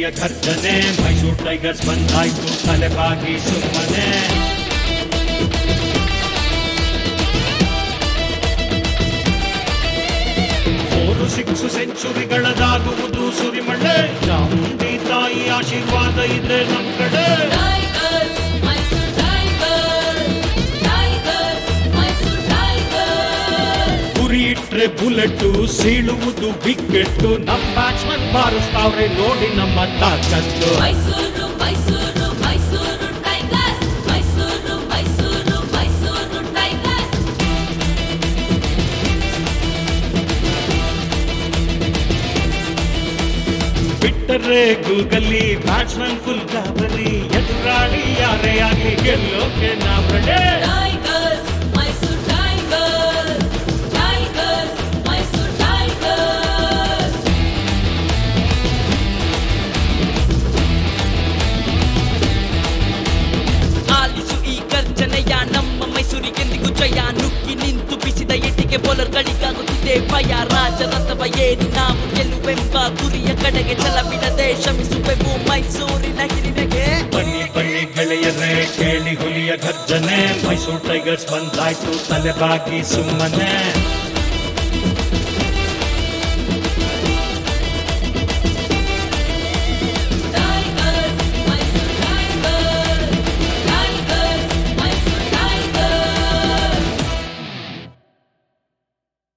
ಹುಲಿಯ ಗರ್ಜನೆ ಮೈಸೂರು ಟೈಗರ್ಸ್ ಬಂದಾಯ್ತು ತಲೆಬಾಗಿ ಸುಮ್ಮನೆ ಮೂರು ಸಿಕ್ಸು ಸೆಂಚುರಿಗಳದಾಗುವುದು ಸುರಿಮಳೆ ಚಾಮುಂಡಿ ತಾಯಿ ಆಶೀರ್ವಾದ ಇದೆ ನಮ್ ಕಡೆ Tigers, Mysore Tigers, Tigers, Mysore Tigers. ಗುರಿ ಇಟ್ರೆ ಬುಲೆಟ್ ಸೀಳುವುದು ವಿಕೆಟ್ ನಮ್ಮ ಬ್ಯಾಟ್ಸ್ಮನ್ ಬಾರಿಸ್ತಾವ್ರೆ ನೋಡಿ ನಮ್ಮ ತಾಕತ್ತು Mysuru, Mysuru, Mysuru Tigers, Mysuru, Mysuru, Mysuru Tigers. ಬಿಟ್ಟರೆ ಗೂಗಲ್ಲಿ ಬ್ಯಾಟ್ಸ್ಮನ್ ಫುಲ್ ಗಾಬರಿ ಎದುರಾಳಿ ಯಾರೇ ಆಗ್ಲಿ ಗೆಲ್ಲೋಕೆ ನಾವಡೆ Tigers, Mysore Tigers, Tigers, Mysore Tigers. ಆಲಿಸು ಈ ಗರ್ಜನೆಯ ನಮ್ಮ ಮೈಸೂರಿಗೆಂದಿಗೂ ಜಯ ನುಗ್ಗಿ ನಿಂತು ಬಿಸಿದ ಎಟ್ಟಿಗೆ ಬೌಲರ್ಗಳಿಗಾಗುತ್ತಿದೆ ಭಯ ರಾಜರಥವ ಏರಿ ನಾವು ಗೆಲ್ಲುವೆಂಬ ಗುರಿಯ ಕಡೆಗೆ ಛಲ ಬಿಡದೆ ಶ್ರಮಿಸುವೆವು ಮೈಸೂರಿನ ಹಿರಿಮೆಗೆ ಬನ್ನಿ ಬನ್ನಿ ಗೆಳೆಯರೇ ಕೇಳಿ ಹುಲಿಯ ಗರ್ಜನೆ ಮೈಸೂರು ಟೈಗರ್ಸ್ ಬಂದಾಯ್ತು ತಲೆಬಾಗಿ ಸುಮ್ಮನೆ